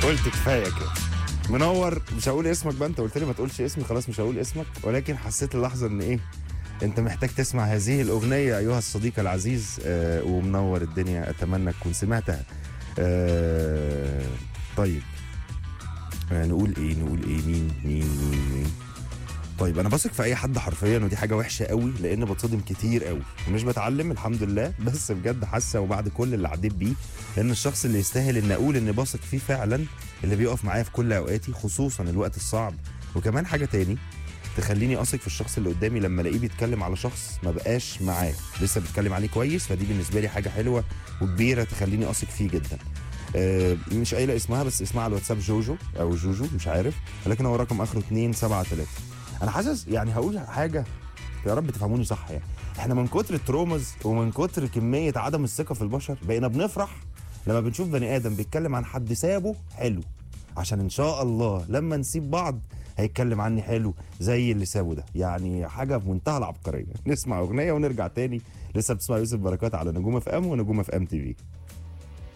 قلت كفايه كده منور مش هقول اسمك بقى انت قلت لي ما تقولش اسمي خلاص مش هقول اسمك ولكن حسيت اللحظه ان ايه انت محتاج تسمع هذه الاغنيه ايها الصديق العزيز آه ومنور الدنيا اتمنى تكون سمعتها آه طيب آه نقول ايه نقول ايه مين مين مين مين طيب انا بثق في اي حد حرفيا ودي حاجه وحشه قوي لان بتصدم كتير قوي ومش بتعلم الحمد لله بس بجد حاسه وبعد كل اللي عديت بيه لان الشخص اللي يستاهل ان اقول ان بثق فيه فعلا اللي بيقف معايا في كل اوقاتي خصوصا الوقت الصعب وكمان حاجه تاني تخليني اثق في الشخص اللي قدامي لما الاقيه بيتكلم على شخص ما بقاش معاه لسه بيتكلم عليه كويس فدي بالنسبه لي حاجه حلوه وكبيره تخليني اثق فيه جدا آه، مش قايله اسمها بس اسمها على الواتساب جوجو او جوجو مش عارف ولكن هو رقم اخره 273 انا حاسس يعني هقول حاجه يا رب تفهموني صح يعني احنا من كتر الترومز ومن كتر كميه عدم الثقه في البشر بقينا بنفرح لما بنشوف بني ادم بيتكلم عن حد سابه حلو عشان ان شاء الله لما نسيب بعض هيتكلم عني حلو زي اللي سابه ده يعني حاجه في منتهى العبقريه نسمع اغنيه ونرجع تاني لسه بتسمع يوسف بركات على نجوم اف ام ونجوم اف ام تي في